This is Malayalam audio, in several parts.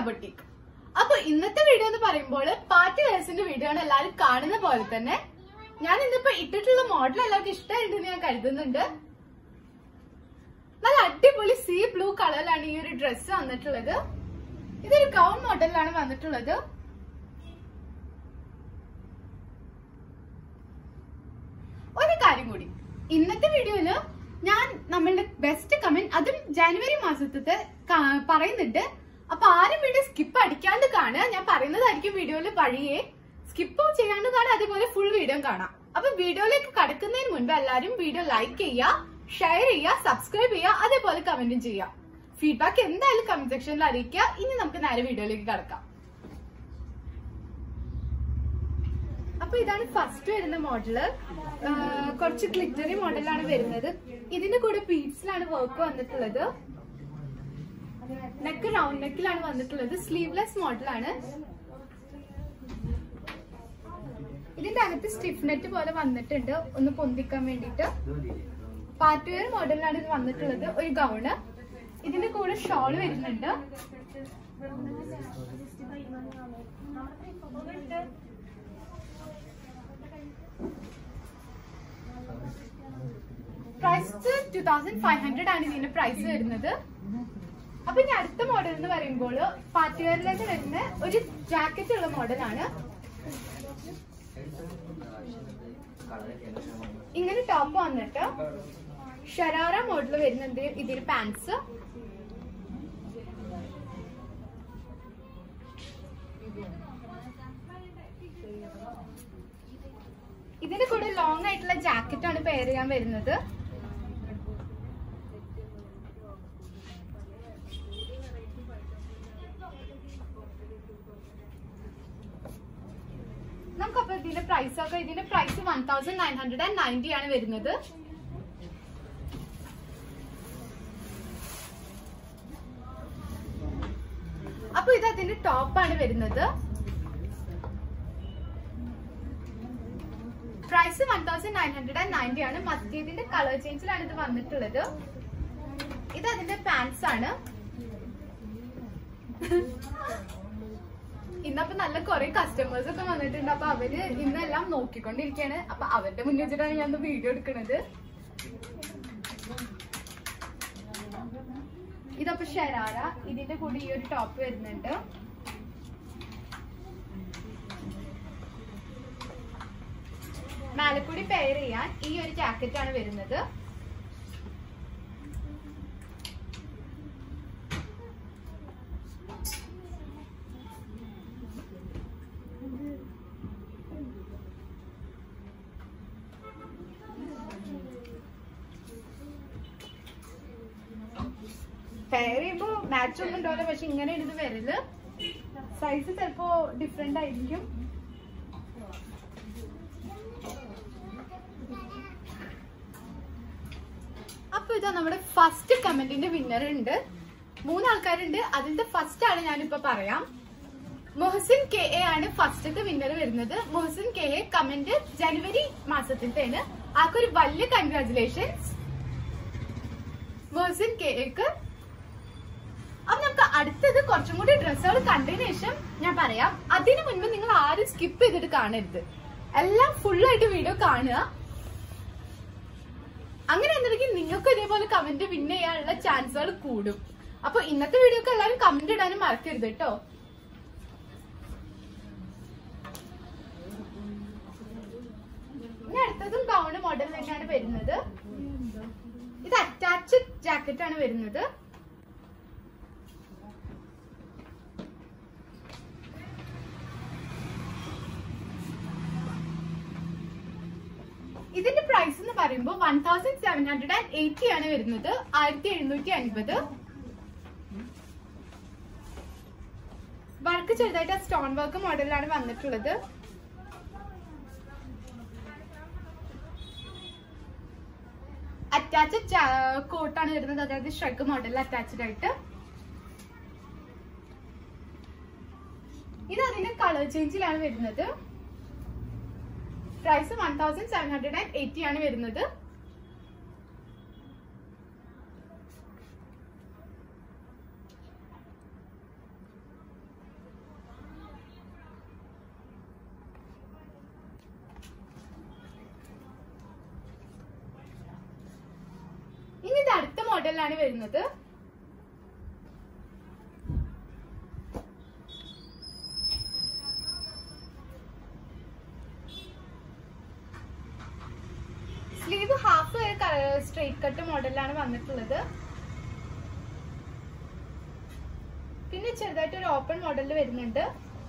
ബൊട്ടിക് അപ്പൊ ഇന്നത്തെ വീഡിയോ എന്ന് പറയുമ്പോൾ പാർട്ടി വെയർസിന്റെ വീഡിയോ ആണ് എല്ലാവരും കാണുന്ന പോലെ തന്നെ ഞാൻ ഇന്നിപ്പോ ഇട്ടിട്ടുള്ള മോഡൽ എല്ലാവർക്കും ഇഷ്ടമായിട്ടെന്ന് ഞാൻ കരുതുന്നുണ്ട് നല്ല അടിപൊളി സീ ബ്ലൂ കളറിലാണ് ഈ ഒരു ഡ്രസ്സ് വന്നിട്ടുള്ളത് ഇതൊരു ഗൗൺ മോഡലിലാണ് വന്നിട്ടുള്ളത് ഒരു കാര്യം കൂടി ഇന്നത്തെ വീഡിയോയില് ഞാൻ നമ്മളുടെ ബെസ്റ്റ് കമന്റ് അതും ജനുവരി മാസത്തെ കാ- പറയുന്നുണ്ട് അപ്പൊ ആരും വീഡിയോ സ്കിപ്പ് അടിക്കാണ്ട് കാണുക ഞാൻ പറയുന്നതായിരിക്കും വീഡിയോയിൽ വഴിയെ സ്കിപ്പ് ചെയ്യാണ്ട് കാണുക അതേപോലെ ഫുൾ വീഡിയോ കാണാം അപ്പൊ വീഡിയോയിലേക്ക് കടക്കുന്നതിന് മുൻപ് എല്ലാവരും വീഡിയോ ലൈക്ക് ചെയ്യുക ഷെയർ ചെയ്യുക സബ്സ്ക്രൈബ് ചെയ്യുക അതേപോലെ കമന്റും ചെയ്യുക ഫീഡ്ബാക്ക് എന്തായാലും കമന്റ് സെക്ഷനിൽ അറിയിക്കുക ഇനി നമുക്ക് നേരെ വീഡിയോയിലേക്ക് കടക്കാം അപ്പൊ ഇതാണ് ഫസ്റ്റ് വരുന്ന മോഡല് കുറച്ച് ഗ്ലിറ്ററി മോഡലാണ് വരുന്നത് ഇതിന്റെ കൂടെ ബീഡ്സിലാണ് വർക്ക് വന്നിട്ടുള്ളത് നെക്ക് റൗണ്ട് നെക്കിലാണ് വന്നിട്ടുള്ളത് സ്ലീവ്ലെസ് മോഡലാണ് ഇതിന്റെ അകത്ത് സ്റ്റിഫ് നെറ്റ് പോലെ വന്നിട്ടുണ്ട് ഒന്ന് പൊന്തിക്കാൻ വേണ്ടിയിട്ട് പാർട്ടി വെയർ മോഡലിലാണ് ഇത് വന്നിട്ടുള്ളത് ഒരു ഗൗണ് ഇതിന്റെ കൂടെ ഷോൾ വരുന്നുണ്ട് price two thousand five hundred ആണ് ഇതിന്റെ പ്രൈസ് വരുന്നത് അപ്പൊ ഇനി അടുത്ത മോഡൽ എന്ന് പറയുമ്പോൾ പാർട്ടി വെയറിലേക്ക് വരുന്ന ഒരു ജാക്കറ്റ് ഉള്ള മോഡലാണ് ഇങ്ങനെ ടോപ്പ് വന്നിട്ട് ഷരാറ മോഡൽ വരുന്നുണ്ട് ഇതിൽ പാൻസ് ഇതിന്റെ കൂടെ ലോങ് ആയിട്ടുള്ള ജാക്കറ്റ് ആണ് പെയർ ചെയ്യാൻ വരുന്നത് നമുക്കപ്പോ ഇതിന്റെ പ്രൈസ് ഒക്കെ ഇതിന്റെ price one thousand nine hundred and ninety ആണ് വരുന്നത് അപ്പൊ ഇത് അതിന്റെ ടോപ്പാണ് വരുന്നത് price one thousand nine hundred and ninety ആണ് മധ്യത്തിന്റെ കളർ ചേഞ്ചിലാണ് ഇത് വന്നിട്ടുള്ളത് ഇത് അതിന്റെ പാൻസ് ആണ് ഇന്നപ്പൊ നല്ല കുറെ കസ്റ്റമേഴ്സ് ഒക്കെ വന്നിട്ടുണ്ട് അപ്പൊ അവര് ഇന്നെല്ലാം നോക്കിക്കൊണ്ടിരിക്കുകയാണ് അപ്പൊ അവരുടെ മുന്നിൽ വെച്ചിട്ടാണ് ഞാൻ വീഡിയോ എടുക്കുന്നത് ഇതപ്പൊ ഷരാറ ഇതിന്റെ കൂടെ ഈ ഒരു ടോപ്പ് വരുന്നുണ്ട് മേലക്കൂടി പെയർ ചെയ്യാൻ ഈ ഒരു ജാക്കറ്റ് ആണ് വരുന്നത് പെയർ ചെയ്യുമ്പോ മാച്ച് ഒന്നും ഉണ്ടാവില്ല പക്ഷെ ഇങ്ങനെയാണ് ഇത് വരല് സൈസ് ചിലപ്പോ ഡിഫറെന്റ് ആയിരിക്കും അപ്പൊ ഇതാ നമ്മുടെ ഫസ്റ്റ് കമന്റിന്റെ വിന്നർ ഉണ്ട് മൂന്ന് ആൾക്കാരുണ്ട് അതിന്റെ ഫസ്റ്റ് ആണ് ഞാനിപ്പോ പറയാം മൊഹസിൻ കെ എ ആണ് ഫസ്റ്റത്തെ വിന്നർ വരുന്നത് മൊഹസിൻ കെ എ കമന്റ് ജനുവരി മാസത്തിലത്തേന് ആൾക്കൊരു വലിയ കൺഗ്രാചുലേഷൻസ് മൊഹസിൻ കെ എക്ക് അപ്പൊ നമുക്ക് അടുത്തത് കുറച്ചും കൂടി ഡ്രസ്സുകൾ കണ്ടതിന് ശേഷം ഞാൻ പറയാം അതിനു മുൻപ് നിങ്ങൾ ആരും സ്കിപ്പ് ചെയ്തിട്ട് കാണരുത് എല്ലാം ഫുൾ ആയിട്ട് വീഡിയോ കാണുക അങ്ങനെ എന്നുണ്ടെങ്കിൽ നിങ്ങൾക്ക് ഇതേപോലെ കമന്റ് വിൻ ചെയ്യാനുള്ള ചാൻസുകൾ കൂടും അപ്പൊ ഇന്നത്തെ വീഡിയോക്ക് എല്ലാവരും കമന്റ് ഇടാനും മറക്കരുത് കേട്ടോ ഇനി അടുത്തതും ഗൗണ് മോഡൽ തന്നെയാണ് വരുന്നത് ഇത് അറ്റാച്ച് ജാക്കറ്റ് ആണ് വരുന്നത് ഇതിന്റെ പ്രൈസ് എന്ന് പറയുമ്പോൾ one thousand seven hundred and eighty ആണ് വരുന്നത് ആയിരത്തി എഴുന്നൂറ്റി അൻപത് വർക്ക് ചെറുതായിട്ട് സ്റ്റോൺ വർക്ക് മോഡലിലാണ് വന്നിട്ടുള്ളത് അറ്റാച്ച് കോട്ടാണ് വരുന്നത് അതായത് ഷ്രഗ് മോഡലിൽ അറ്റാച്ച്ഡ് ആയിട്ട് ഇത് അതിന്റെ കളർ ചേഞ്ചിലാണ് വരുന്നത് price one thousand seven hundred and eighty ആണ് വരുന്നത് മോഡലിലാണ് വരുന്നത് സ്ലീവ് ഹാഫ് വരെ സ്ട്രെയിറ്റ് കട്ട് മോഡലിലാണ് വന്നിട്ടുള്ളത് പിന്നെ ചെറുതായിട്ട് ഒരു ഓപ്പൺ മോഡലിൽ വരുന്നുണ്ട്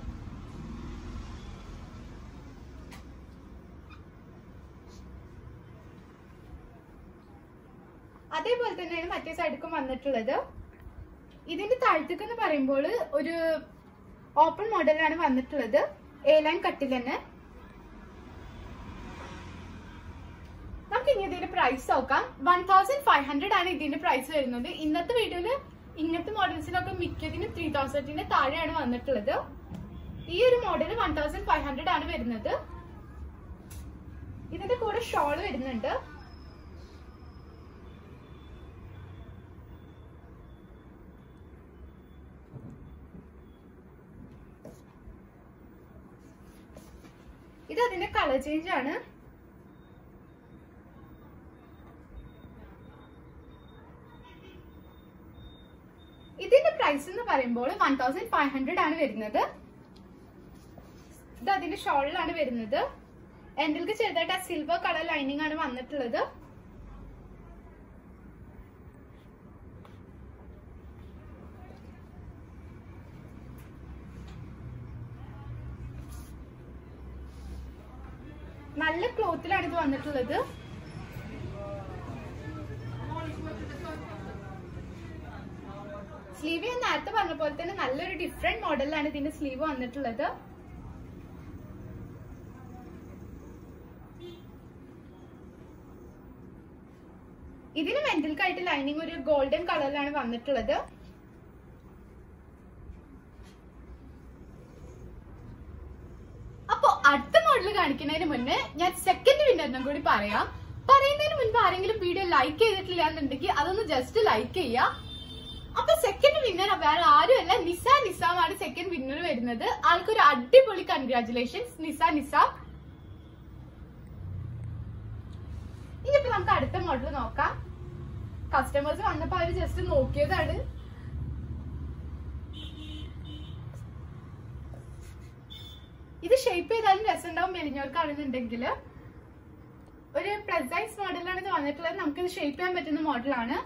അതേപോലെ തന്നെയാണ് മറ്റേ സൈഡിക്കും വന്നിട്ടുള്ളത് ഇതിന്റെ താഴത്തേക്ക് എന്ന് പറയുമ്പോൾ ഒരു ഓപ്പൺ മോഡലാണ് വന്നിട്ടുള്ളത് എ ലൈൻ കട്ടിൽ തന്നെ നമുക്ക് ഇനി ഇതിന്റെ പ്രൈസ് നോക്കാം വൺ തൗസൻഡ് ഫൈവ് ഹൺഡ്രഡ് ആണ് ഇതിന്റെ പ്രൈസ് വരുന്നത് ഇന്നത്തെ വീഡിയോയില് ഇങ്ങനത്തെ മോഡൽസിലൊക്കെ മിക്കതിന് ത്രീ തൗസൻഡിന്റെ താഴെയാണ് വന്നിട്ടുള്ളത് ഈ ഒരു model one thousand five hundred ആണ് വരുന്നത് ഇതിന്റെ കൂടെ ഷോൾ വരുന്നുണ്ട് ഇത് അതിന്റെ കളർ ചേഞ്ച് ആണ് ഇതിന്റെ പ്രൈസ് എന്ന് പറയുമ്പോൾ വൺ തൗസൻഡ് ഫൈവ് ഹൺഡ്രഡ് ആണ് വരുന്നത് ഇത് അതിന്റെ ഷോളിലാണ് വരുന്നത് എൻഡിൽക്ക് ചെറുതായിട്ട് ആ സിൽവർ കളർ ലൈനിങ് ആണ് വന്നിട്ടുള്ളത് നല്ല ക്ലോത്തിലാണ് ഇത് വന്നിട്ടുള്ളത് സ്ലീവ് ഞാൻ നേരത്തെ പറഞ്ഞ പോലെ തന്നെ നല്ലൊരു ഡിഫറെന്റ് മോഡലിലാണ് ഇതിന്റെ സ്ലീവ് വന്നിട്ടുള്ളത് ഇതിന് മെന്റൽക്കായിട്ട് ലൈനിങ് ഒരു ഗോൾഡൻ കളറിലാണ് വന്നിട്ടുള്ളത് അപ്പൊ അടുത്ത മോഡൽ കാണിക്കുന്നതിന് മുന്നേ ഞാൻ സെക്കൻഡ് വിന്നറിനും കൂടി പറയാം പറയുന്നതിന് മുൻപ് ആരെങ്കിലും വീഡിയോ ലൈക്ക് ചെയ്തിട്ടില്ല എന്നുണ്ടെങ്കിൽ അതൊന്ന് ജസ്റ്റ് ലൈക്ക് ചെയ്യാം അപ്പൊ സെക്കൻഡ് വിന്നർ വേറെ ആരുമല്ല നിസ നിസാമാണ് സെക്കൻഡ് വിന്നർ വരുന്നത് ആൾക്കൊരു അടിപൊളി കൺഗ്രാറ്റുലേഷൻസ് നിസ നിസാം ഇനിയിപ്പോ നമുക്ക് അടുത്ത മോഡൽ നോക്കാം കസ്റ്റമേഴ്സ് വന്നപ്പോ അവര് ജസ്റ്റ് നോക്കിയതാണ് ഇത് ഷേപ്പ് ചെയ്താലും രസമുണ്ടാവും മെലിഞ്ഞവർക്കാണെന്നുണ്ടെങ്കിൽ ഒരു പ്ലസ് സൈസ് മോഡലാണ് ഇത് വന്നിട്ടുള്ളത് നമുക്ക് ഇത് ഷേപ്പ് ചെയ്യാൻ പറ്റുന്ന മോഡലാണ്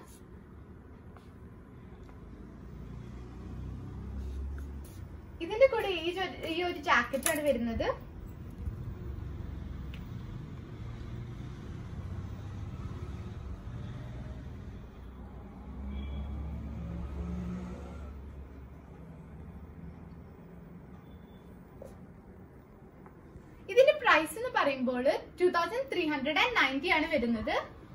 ഇതിന്റെ കൂടെ ഈ ജോ- ഈ ഒരു ജാക്കറ്റ് ആണ് വരുന്നത് ഇതിന്റെ പ്രൈസ് എന്ന് പറയുമ്പോൾ two thousand three hundred and ninety ആണ് വരുന്നത്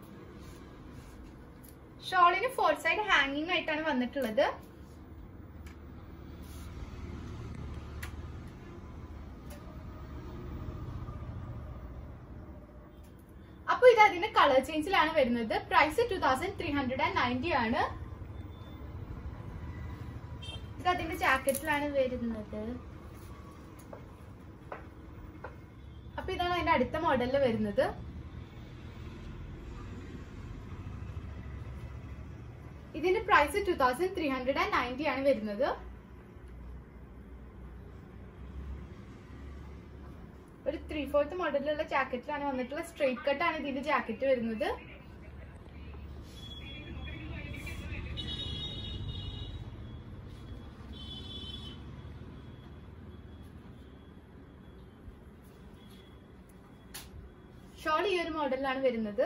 ഷോളിന് ഫോർ സൈഡ് ഹാങ്ങിങ് ആയിട്ടാണ് വന്നിട്ടുള്ളത് അപ്പൊ ഇത് അതിന്റെ കളർ ചേഞ്ചിലാണ് വരുന്നത് price two thousand three hundred and ninety ആണ് ഇത് അതിന്റെ ജാക്കറ്റിലാണ് വരുന്നത് അപ്പൊ ഇതാണ് അതിന്റെ അടുത്ത മോഡലിൽ വരുന്നത് ഇതിന്റെ price two thousand three hundred and ninety ആണ് വരുന്നത് ഒരു ത്രീ ഫോർത്ത് മോഡലിലുള്ള ജാക്കറ്റിലാണ് വന്നിട്ടുള്ള സ്ട്രെയിറ്റ് കട്ട് ആണ് ഇതിന്റെ ജാക്കറ്റ് വരുന്നത് ഷോൾ ഈ ഒരു മോഡലിലാണ് വരുന്നത്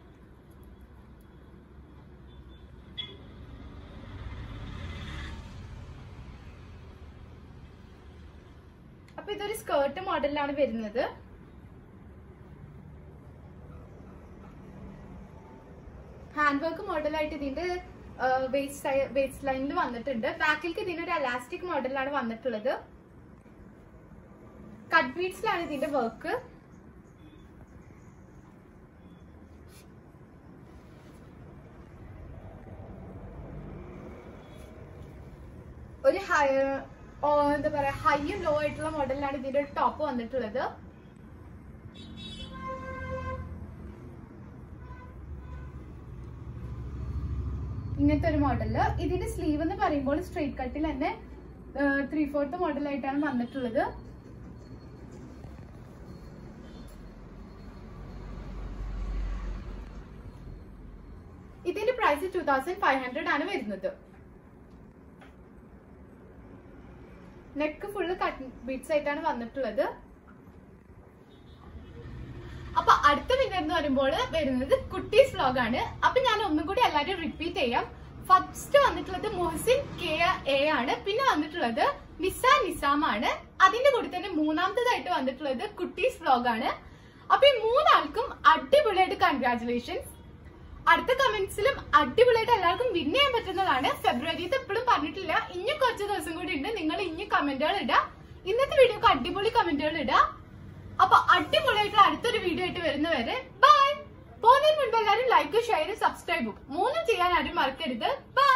അപ്പൊ ഇതൊരു സ്കേർട്ട് മോഡലിലാണ് വരുന്നത് ഹാൻഡ് വർക്ക് മോഡലായിട്ട് ഇതിന്റെ വേസ്റ്റ് വേസ്റ്റ് ലൈനിൽ വന്നിട്ടുണ്ട് ബാക്കിലേക്ക് ഇതിന് ഒരു അലാസ്റ്റിക് മോഡലാണ് വന്നിട്ടുള്ളത് കട്ട് ബീഡ്സിലാണ് ഇതിന്റെ വർക്ക് ഒരു ഹൈ ഓ, എന്താ പറയാ ഹൈയും ലോ ആയിട്ടുള്ള മോഡലിലാണ് ഇതിന്റെ ടോപ്പ് വന്നിട്ടുള്ളത് ഇങ്ങനത്തെ ഒരു മോഡല് ഇതിന്റെ സ്ലീവ് എന്ന് പറയുമ്പോൾ സ്ട്രെയിറ്റ് കട്ടിൽ തന്നെ ത്രീ ഫോർത്ത് മോഡലായിട്ടാണ് വന്നിട്ടുള്ളത് ഇതിന്റെ price two thousand five hundred ആണ് വരുന്നത് നെക്ക് ഫുള്ള് കട്ട് ബീഡ്സ് ആയിട്ടാണ് വന്നിട്ടുള്ളത് അപ്പൊ അടുത്ത വിന്നർ എന്ന് പറയുമ്പോൾ വരുന്നത് കുട്ടീസ് വ്ലോഗ് ആണ് അപ്പൊ ഞാൻ ഒന്നും കൂടി എല്ലാവരും റിപ്പീറ്റ് ചെയ്യാം ഫസ്റ്റ് വന്നിട്ടുള്ളത് മുഹസിൻ കെ എ ആണ് പിന്നെ വന്നിട്ടുള്ളത് നിസ നിസാം ആണ് അതിന്റെ കൂടെ തന്നെ മൂന്നാമത്തേതായിട്ട് വന്നിട്ടുള്ളത് കുട്ടീസ് വ്ലോഗ് ആണ് അപ്പൊ ഈ മൂന്നാൾക്കും അടിപൊളിയായിട്ട് കൺഗ്രാചുലേഷൻസ് അടുത്ത കമന്റ്സിലും അടിപൊളിയായിട്ട് എല്ലാവർക്കും വിൻ ചെയ്യാൻ പറ്റുന്നതാണ് ഫെബ്രുവരിയിൽ എപ്പോഴും പറഞ്ഞിട്ടില്ല ഇനി കുറച്ച് ദിവസം കൂടി ഉണ്ട് നിങ്ങൾ ഇനി കമന്റുകൾ ഇടാം ഇന്നത്തെ വീഡിയോക്ക് അടിപൊളി കമന്റുകൾ ഇടാം അപ്പൊ അടിപൊളിയായിട്ട് അടുത്തൊരു വീഡിയോ ആയിട്ട് വരുന്നവരെ ബൈ പോകുന്നതിന് മുൻപ് എല്ലാവരും ലൈക്ക് ഷെയർ സബ്സ്ക്രൈബും മൂന്നും ചെയ്യാൻ ആരും മറക്കരുത് ബൈ